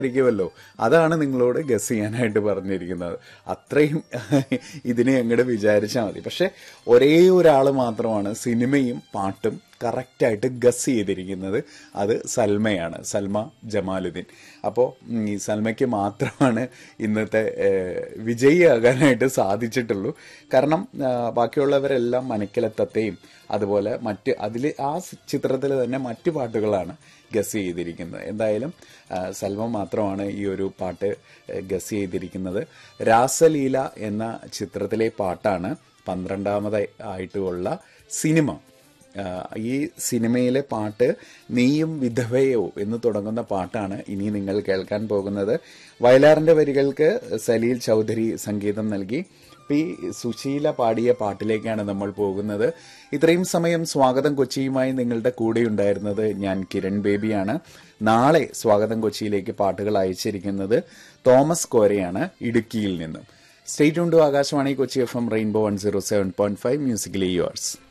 ഇരിക്കുമല്ലോ അതാണ് നിങ്ങളോട് ഗസ് ചെയ്യാനായിട്ട് പറഞ്ഞിരിക്കുന്നത് അത്രയും ഇതിനെ അങ്ങോട്ട് വിചാരിച്ചാൽ മതി പക്ഷെ ഒരേ ഒരാൾ മാത്രമാണ് സിനിമയും പാട്ടും കറക്റ്റായിട്ട് ഗസ് ചെയ്തിരിക്കുന്നത് അത് സൽമയാണ് സൽമ ജമാലുദ്ദീൻ അപ്പോൾ ഈ സൽമയ്ക്ക് മാത്രമാണ് ഇന്നത്തെ ഏഹ്, വിജയിയാകാനായിട്ട് സാധിച്ചിട്ടുള്ളൂ കാരണം ആ, ബാക്കിയുള്ളവരെല്ലാം മനക്കിലെത്തത്തെയും അതുപോലെ മറ്റ് അതിൽ ആ ചിത്രത്തിൽ തന്നെ മറ്റു പാട്ടുകളാണ് ഗസ് ചെയ്തിരിക്കുന്നത് എന്തായാലും ആ, സൽമ മാത്രമാണ് ഈ ഒരു പാട്ട് ഗസ് ചെയ്തിരിക്കുന്നത് രാസലീല എന്ന ചിത്രത്തിലെ പാട്ടാണ് പന്ത്രണ്ടാമതായി ആയിട്ടുള്ള സിനിമ ആ, ഈ സിനിമയിലെ പാട്ട് നീയും വിധവയോ എന്ന് തുടങ്ങുന്ന പാട്ടാണ് ഇനി നിങ്ങൾ കേൾക്കാൻ പോകുന്നത് വയലാറിന്റെ വരികൾക്ക് സലീൽ ചൗധരി സംഗീതം നൽകി പി സുശീല പാടിയ പാട്ടിലേക്കാണ് നമ്മൾ പോകുന്നത് ഇത്രയും സമയം സ്വാഗതം കൊച്ചിയുമായി നിങ്ങളുടെ കൂടെ ഉണ്ടായിരുന്നത് ഞാൻ കിരൺ ബേബിയാണ് നാളെ സ്വാഗതം കൊച്ചിയിലേക്ക് പാട്ടുകൾ അയച്ചിരിക്കുന്നത് തോമസ് കോരയാണ് ഇടുക്കിയിൽ നിന്നും state to Akashvani Kochi F M Rainbow one zero seven point five musically yours